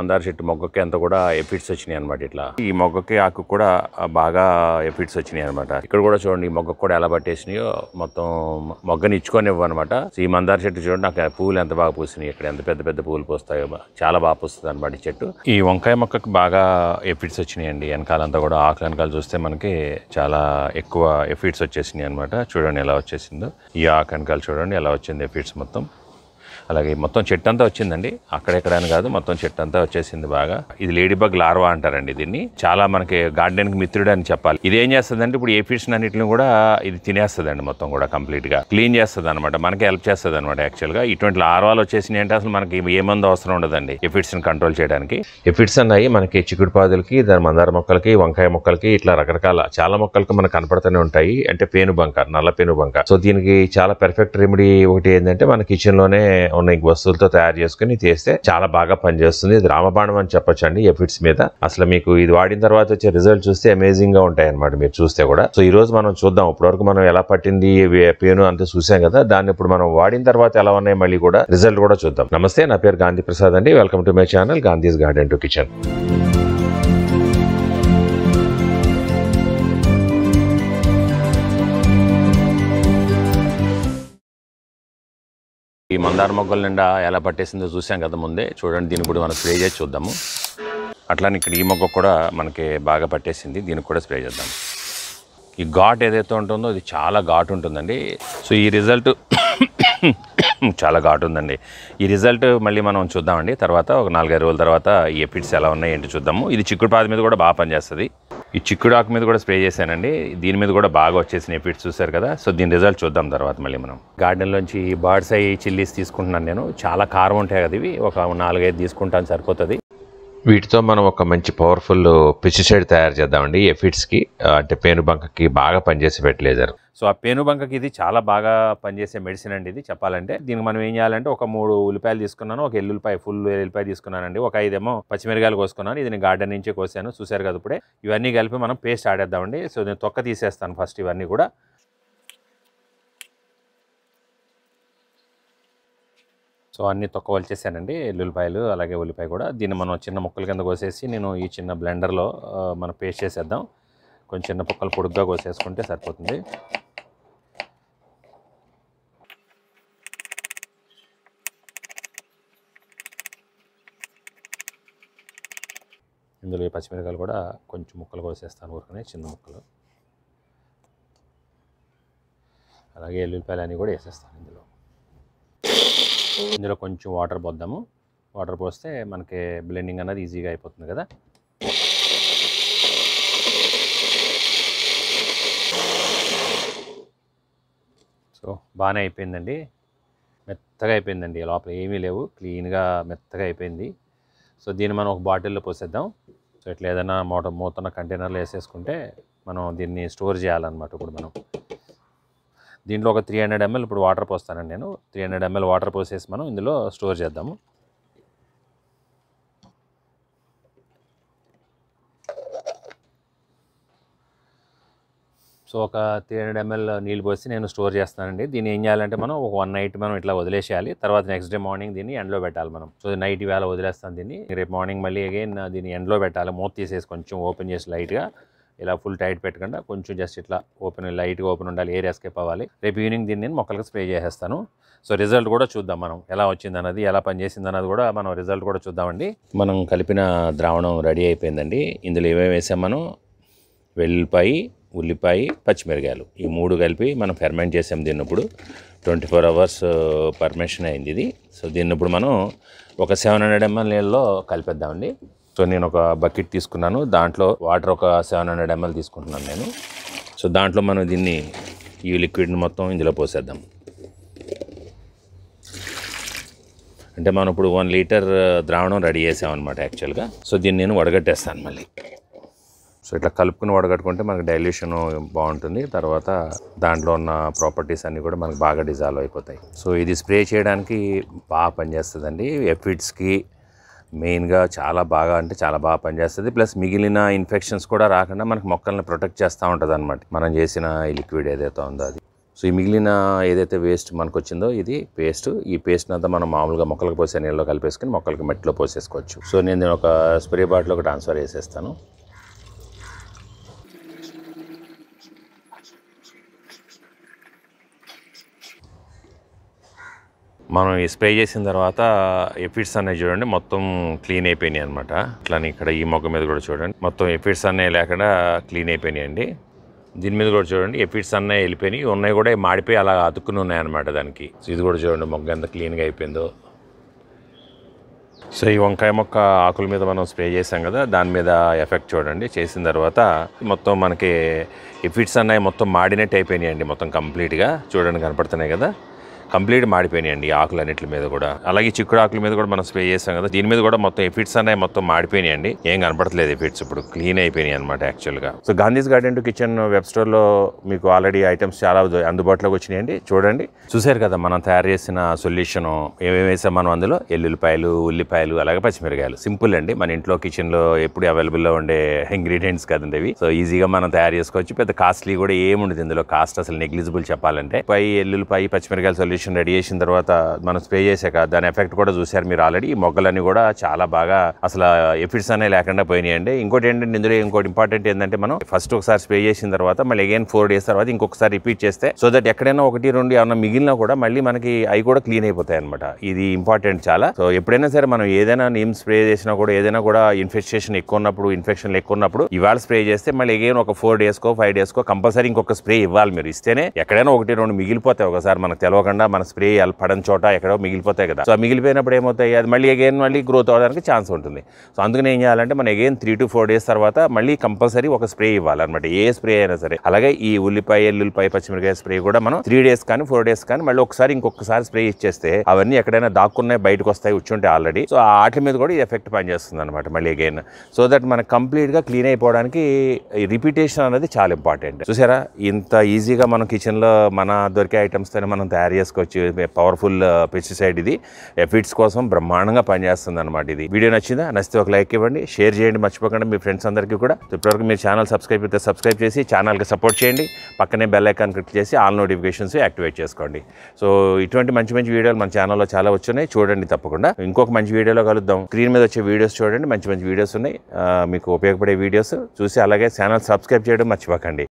మందార చెట్టు మొగ్గకి అంతా కూడా ఎఫిడ్స్ వచ్చినాయి అనమాట ఇట్లా ఈ మొగ్గకి ఆకు కూడా ఆ, బాగా ఎఫిడ్స్ వచ్చినాయి అనమాట ఇక్కడ కూడా చూడండి ఈ మొగ్గకు కూడా ఎలా పట్టేసినాయో మొత్తం మొగ్గని ఇచ్చుకొని ఇవ్వనమాట ఈ మందార చెట్టు చూడండి నాకు ఆ పూలు ఎంత బాగా పూసినాయి ఇక్కడ ఎంత పెద్ద పెద్ద పూలు పూస్తాయో బా- చాలా బాగా పూస్తుంది అనమాట ఈ చెట్టు ఈ వంకాయ మొక్కకి బాగా ఎఫిడ్స్ వచ్చినాయండి వెనకాలంతా కూడా ఆకులు వెనకాల చూస్తే మనకి చాలా ఎక్కువ ఎఫిడ్స్ వచ్చేసినాయి అనమాట చూడండి ఎలా వచ్చేసిందో ఈ ఆకు వెనకాల చూడండి ఎలా వచ్చింది ఎఫిడ్స్ మొత్తం అలాగే మొత్తం చెట్టు అంతా వచ్చిందండి అక్కడెక్కడ అని కాదు మొత్తం చెట్టు అంతా వచ్చేసింది బాగా ఇది లేడీ బగ్ లార్వా అంటారండి దీన్ని చాలా మనకి గార్డెన్ కి మిత్రుడు అని చెప్పాలి ఇది ఏం చేస్తుందంటే ఇప్పుడు ఏఫిడ్స్ అన్నిటిని కూడా ఇది తినేస్తుందండి మొత్తం కూడా కంప్లీట్ గా క్లీన్ చేస్తుంది అనమాట మనకి హెల్ప్ చేస్తుంది అనమాట యాక్చువల్ గా ఇటువంటి లార్వాలు వచ్చేసినాయి అంటే అసలు మనకి ఏ మందు అవసరం ఉండదండి ఎఫిడ్స్ ని కంట్రోల్ చేయడానికి ఎఫిడ్స్ అన్నాయి మనకి చిక్కుడు పాదులకి దాని మందార మొక్కలకి వంకాయ మొక్కలకి ఇట్లా రకరకాల చాలా మొక్కలకి మనకు కనపడుతూనే ఉంటాయి అంటే పేను బంక నల్ల పేను బంక సో దీనికి చాలా పెర్ఫెక్ట్ రెమెడీ ఒకటి ఏంటంటే మన కిచెన్ లోనే ఉన్న ఈ వస్తువులతో తయారు చేసుకుని చేస్తే చాలా బాగా పనిచేస్తుంది ఇది రామబాణం అని చెప్పొచ్చు అండి ఎఫిడ్స్ మీద అసలు మీకు ఇది వాడిన తర్వాత వచ్చే రిజల్ట్ చూస్తే అమేజింగ్ గా ఉంటాయి అనమాట మీరు చూస్తే కూడా సో ఈ రోజు మనం చూద్దాం ఇప్పటివరకు మనం ఎలా పట్టింది వే- పేను అంతా చూసాం కదా దాన్ని ఇప్పుడు మనం వాడిన తర్వాత ఎలా ఉన్నాయి మళ్ళీ కూడా రిజల్ట్ కూడా చూద్దాం నమస్తే నా పేరు గాంధీ ప్రసాద్ అండి welcome to my channel Gandhi's garden to kitchen ఈ మందార మొగ్గల నిండా ఎలా పట్టేసిందో చూసాం కదా ముందే చూడండి దీన్ని కూడా మనం స్ప్రే చేసి చూద్దాము అట్లానే ఇక్కడ ఈ మొగ్గ కూడా మనకి బాగా పట్టేసింది దీనికి కూడా స్ప్రే చేద్దాం ఈ ఘాట్ ఏదైతే ఉంటుందో ఇది చాలా ఘాట్ ఉంటుందండి సో ఈ రిజల్ట్ చాలా ఘాట్ ఉందండి ఈ రిజల్ట్ మళ్ళీ మనం చూద్దామండి తర్వాత ఒక నాలుగైదు రోజుల తర్వాత ఈ ఎపిడ్స్ ఎలా ఉన్నాయి ఏంటి చూద్దాము ఇది చిక్కుడు పాది మీద కూడా బాగా పనిచేస్తుంది ఈ చిక్కుడు ఆకు మీద కూడా స్ప్రే చేశానండి దీని మీద కూడా బాగా వచ్చేసిన ఎపిడ్స్ చూసారు కదా సో దీని రిజల్ట్ చూద్దాం తర్వాత మళ్ళీ మనం గార్డెన్లోంచి బర్డ్స్ అయ్యి చిల్లీస్ తీసుకుంటున్నాను నేను చాలా కారం ఉంటాయి కదా ఇవి ఒక నాలుగైదు తీసుకుంటాను సరిపోతుంది వీటితో మనం ఒక మంచి పవర్ఫుల్ పెస్టిసైడ్ తయారు చేద్దామండి ఎఫిడ్స్కి అంటే పేనుబంకకి బాగా పనిచేసే ఫెర్టిలైజర్ సో ఆ పేనుబంకకి ఇది చాలా బాగా పనిచేసే మెడిసిన్ అండి ఇది చెప్పాలంటే దీనికి మనం ఏం చేయాలంటే ఒక మూడు ఉల్లిపాయలు తీసుకున్నాను ఒక ఎల్లుల్లిపాయ ఫుల్ ఎల్లుల్లిపాయ తీసుకున్నానండి ఒక ఐదేమో పచ్చిమిరకాయలు కోసుకున్నాను ఇది నేను గార్డెన్ నుంచే కోసాను చూసారు కదా ఇప్పుడే ఇవన్నీ కలిపి మనం పేస్ట్ ఆడేద్దామండి సో నేను తొక్క తీసేస్తాను ఫస్ట్ ఇవన్నీ కూడా సో అన్ని తొక్క వలిచేసానండి ఎల్లుల్లిపాయలు అలాగే ఉల్లిపాయ కూడా దీన్ని మనం చిన్న ముక్కల కింద కోసేసి నేను ఈ చిన్న బ్లెండర్లో ఆ, మనం పేస్ట్ చేసేద్దాం కొంచెం చిన్న ముక్కలు పొడుగ్గా కోసేసుకుంటే సరిపోతుంది ఇందులో ఈ పచ్చిమిరకాయలు కూడా కొంచెం ముక్కలు కోసేస్తాను ఊరుకనే చిన్న ముక్కలు అలాగే ఎల్లుల్లిపాయలు అన్నీ కూడా వేసేస్తాను ఇందులో ఇందులో కొంచెం వాటర్ పోద్దాము వాటర్ పోస్తే మనకి బ్లెండింగ్ అన్నది ఈజీగా అయిపోతుంది కదా సో బాగానే అయిపోయిందండి మెత్తగా అయిపోయిందండి లోపల ఏమీ లేవు క్లీన్గా మెత్తగా అయిపోయింది సో దీన్ని మనం ఒక బాటిల్లో పోసేద్దాం సో ఇట్లా ఏదైనా మూట మూతన్న కంటైనర్లో వేసేసుకుంటే మనం దీన్ని స్టోర్ చేయాలన్నమాట ఇప్పుడు మనం దీంట్లో ఒక త్రీ హండ్రెడ్ ఎంఎల్ ఇప్పుడు వాటర్ పోస్తానండి నేను త్రీ హండ్రెడ్ ఎంఎల్ వాటర్ పోసేసి మనం ఇందులో స్టోర్ చేద్దాము సో ఒక త్రీ హండ్రెడ్ ఎంఎల్ నీళ్ళు పోసి నేను స్టోర్ చేస్తానండి దీన్ని ఏం చేయాలంటే మనం ఒక వన్ నైట్ మనం ఇట్లా వదిలేసేయాలి తర్వాత నెక్స్ట్ డే మార్నింగ్ దీన్ని ఎండలో పెట్టాలి మనం సో నైట్ వేళ వదిలేస్తాను దీన్ని రేపు మార్నింగ్ మళ్ళీ అగైన్ దీన్ని ఎండలో పెట్టాలి మూత తీసేసి కొంచెం ఓపెన్ చేసి లైట్గా ఇలా ఫుల్ టైట్ పెట్టకుండా కొంచెం జస్ట్ ఇట్లా ఓపెన్ లైట్గా ఓపెన్ ఉండాలి ఎయిర్ ఎస్కేప్ అవ్వాలి రేపు ఈవినింగ్ దీన్ని నేను మొక్కలకు స్ప్రే చేసేస్తాను సో రిజల్ట్ కూడా చూద్దాం మనం ఎలా వచ్చింది అన్నది ఎలా పనిచేసింది అన్నది కూడా మనం రిజల్ట్ కూడా చూద్దామండి మనం కలిపిన ద్రావణం రెడీ అయిపోయిందండి ఇందులో ఏమేమి వేసాం మనం వెల్లిపాయి ఉల్లిపాయ పచ్చిమిరకాయలు ఈ మూడు కలిపి మనం ఫెర్మెంట్ చేసాం దీన్ని ఇప్పుడు ట్వంటీ ఫోర్ అవర్స్ పర్మిషన్ అయింది ఇది సో దీన్ని ఇప్పుడు మనం ఒక సెవెన్ హండ్రెడ్ ఎంఎల్ నీళ్ళలో కలిపేద్దామండి సో నేను ఒక బకెట్ తీసుకున్నాను దాంట్లో వాటర్ ఒక సెవెన్ హండ్రెడ్ ఎంఎల్ తీసుకుంటున్నాను నేను సో దాంట్లో మనం దీన్ని ఈ లిక్విడ్ని మొత్తం ఇందులో పోసేద్దాం అంటే మనం ఇప్పుడు వన్ లీటర్ ద్రావణం రెడీ చేసామన్నమాట యాక్చువల్గా సో దీన్ని నేను వడగట్టేస్తాను మళ్ళీ సో ఇట్లా కలుపుకుని వడగట్టుకుంటే మనకి డైల్యూషన్ బాగుంటుంది తర్వాత దాంట్లో ఉన్న ప్రాపర్టీస్ అన్నీ కూడా మనకు బాగా డిజాల్వ్ అయిపోతాయి సో ఇది స్ప్రే చేయడానికి బాగా పనిచేస్తుందండి ఎఫిడ్స్కి మెయిన్గా చాలా బాగా అంటే చాలా బాగా పనిచేస్తుంది ప్లస్ మిగిలిన ఇన్ఫెక్షన్స్ కూడా రాకుండా మనకి మొక్కల్ని ప్రొటెక్ట్ చేస్తూ ఉంటుంది అనమాట మనం చేసిన ఈ లిక్విడ్ ఏదైతే ఉందో అది సో ఈ మిగిలిన ఏదైతే వేస్ట్ మనకు వచ్చిందో ఇది పేస్ట్ ఈ పేస్ట్ అంతా మనం మామూలుగా మొక్కలకు పోసే నీళ్ళలో కలిపేసుకుని మొక్కలకి మట్టిలో పోసేసుకోవచ్చు సో నేను దీన్ని ఒక స్ప్రే బాటిల్కి ట్రాన్స్ఫర్ చేసేస్తాను మనం ఈ స్ప్రే చేసిన తర్వాత ఎఫిడ్స్ అనేవి చూడండి మొత్తం క్లీన్ అయిపోయినాయి అనమాట అట్లానే ఇక్కడ ఈ మొక్క మీద కూడా చూడండి మొత్తం ఎఫిడ్స్ అనేవి లేకుండా క్లీన్ అయిపోయినాయి అండి దీని మీద కూడా చూడండి ఎఫిడ్స్ అన్నవి వెళ్ళిపోయినాయి ఉన్నాయి కూడా మాడిపోయి అలా అతుక్కుని ఉన్నాయి అనమాట దానికి సో ఇది కూడా చూడండి మొగ్గ ఎంత క్లీన్గా అయిపోయిందో సో ఈ వంకాయ మొక్క ఆకుల మీద మనం స్ప్రే చేసాం కదా దాని మీద ఎఫెక్ట్ చూడండి చేసిన తర్వాత మొత్తం మనకి ఎఫిడ్స్ అన్నవి మొత్తం మాడినట్టు అయిపోయినాయండి మొత్తం కంప్లీట్గా చూడండి కనపడుతున్నాయి కదా కంప్లీట్ మాడిపోయినాయండి ఈ ఆకులన్నిటి మీద కూడా అలాగే చిక్కుడు ఆకుల మీద కూడా మనం స్ప్రే చేసాం కదా దీని మీద కూడా మొత్తం ఎఫిడ్స్ అనేవి మొత్తం మాడిపోయినాయండి ఏం కనపడట్లేదు ఎఫిడ్స్ ఇప్పుడు క్లీన్ అయిపోయినాయి అనమాట యాక్చువల్గా so Gandhi's garden to kitchen web స్టోర్లో మీకు ఆల్రెడీ ఐటమ్స్ చాలా ఉద- అందుబాటులోకి వచ్చినాయండి చూడండి చూసారు కదా మనం తయారు చేసిన సొల్యూషన్ ఏమేమి వేసాం మనం అందులో ఎల్లుల్లిపాయలు ఉల్లిపాయలు అలాగే పచ్చిమిరకాయలు సింపుల్ అండి మన ఇంట్లో కిచెన్లో ఎప్పుడు అవైలబుల్లో ఉండే ఇంగ్రీడియంట్స్ కదండి ఇవి సో ఈజీగా మనం తయారు చేసుకోవచ్చు పెద్ద కాస్ట్లీ కూడా ఏముండదు ఇందులో కాస్ట్ అసలు నెగ్లిజిబుల్ చెప్పాలంటే పై ఎల్లుల్లిపాయ పచ్చిమిరకాయల సొల్యూషన్ రెడీ చేసిన తర్వాత మనం స్ప్రే చేశాక దాని ఎఫెక్ట్ కూడా చూశారు మీరు ఆల్రెడీ ఈ మొగ్గలన్నీ కూడా చాలా బాగా అసలు ఎఫిడ్స్ అనేవి లేకుండా పోయినాయండి ఇంకోటి ఏంటంటే ఇందులో ఇంకోటి ఇంపార్టెంట్ ఏంటంటే మనం ఫస్ట్ ఒకసారి స్ప్రే చేసిన తర్వాత మళ్ళీ అగైన్ ఫోర్ డేస్ తర్వాత ఇంకొకసారి రిపీట్ చేస్తే సో దట్ ఎక్కడైనా ఒకటి రెండు ఏమన్నా మిగిలినా కూడా మళ్ళీ మనకి అవి కూడా క్లీన్ అయిపోతాయి అనమాట ఇది ఇంపార్టెంట్ చాలా సో ఎప్పుడైనా సరే మనం ఏదైనా నీమ్ స్ప్రే చేసినా కూడా ఏదైనా కూడా ఇన్ఫెక్షన్ ఎక్కువ ఉన్నప్పుడు ఇన్ఫెక్షన్ ఎక్కువ ఉన్నప్పుడు ఇవాళ స్ప్రే చేస్తే మళ్ళీ అగైన్ ఒక ఫోర్ డేస్కో ఫైవ్ డేస్కో కంపల్సరీ ఇంకొక స్ప్రే ఇవ్వాలి మీరు ఇస్తేనే ఎక్కడైనా ఒకటి రెండు మిగిలిపోతాయి ఒకసారి మనకు తెలియకుండా మన స్ప్రే పడని చోట ఎక్కడో మిగిలిపోతాయి కదా సో ఆ మిగిలిపోయినప్పుడు ఏమవుతాయి అది మళ్ళీ అగైన్ మళ్ళీ గ్రోత్ అవడానికి ఛాన్స్ ఉంటుంది సో అందుకని ఏం చేయాలంటే మనం again three to four days తర్వాత మళ్ళీ కంపల్సరీ ఒక స్ప్రే ఇవ్వాలన్నమాట ఏ స్ప్రే అయినా సరే అలాగే ఈ ఉల్లిపాయ ఎల్లుల్లిపాయ పచ్చిమిరకాయ స్ప్రే కూడా మనం త్రీ డేస్ కానీ ఫోర్ డేస్ కానీ మళ్ళీ ఒకసారి ఇంకొకసారి స్ప్రే ఇచ్చేస్తే అవన్నీ ఎక్కడైనా దాక్కున్నాయి బయటకు వస్తాయి వచ్చుంటే ఆల్రెడీ సో ఆ వాటి మీద కూడా ఈ ఎఫెక్ట్ పనిచేస్తుంది అనమాట మళ్ళీ అగైన్ సో దట్ మనకు కంప్లీట్గా క్లీన్ అయిపోవడానికి రిపీటేషన్ అనేది చాలా ఇంపార్టెంట్ చూసారా ఇంత ఈజీగా మనం కిచెన్లో మన దొరికే ఐటమ్స్తోనే మనం తయారు చేసుకోవచ్చు పవర్ఫుల్ పెస్టిసైడ్ ఇది ఎఫిడ్స్ కోసం బ్రహ్మాండంగా పనిచేస్తుంది అనమాట ఇది వీడియో నచ్చిందా నచ్చితే ఒక లైక్ ఇవ్వండి షేర్ చేయండి మర్చిపోకుండా మీ ఫ్రెండ్స్ అందరికీ కూడా ఇప్పటివరకు మీరు ఛానల్ సబ్స్క్రైబ్ అయితే సబ్స్క్రైబ్ చేసి ఛానల్కి సపోర్ట్ చేయండి పక్కనే బెల్ ఐకాన్ క్లిక్ చేసి ఆల్ నోటిఫికేషన్స్ యాక్టివేట్ చేసుకోండి సో ఇటువంటి మంచి మంచి వీడియోలు మన ఛానల్లో చాలా వచ్చున్నాయి చూడండి తప్పకుండా ఇంకొక మంచి వీడియోలో కలుద్దాం స్క్రీన్ మీద వచ్చే వీడియోస్ చూడండి మంచి మంచి వీడియోస్ ఉన్నాయి ఆ, మీకు ఉపయోగపడే వీడియోస్ చూసి అలాగే ఛానల్ సబ్స్క్రైబ్ చేయడం మర్చిపోకండి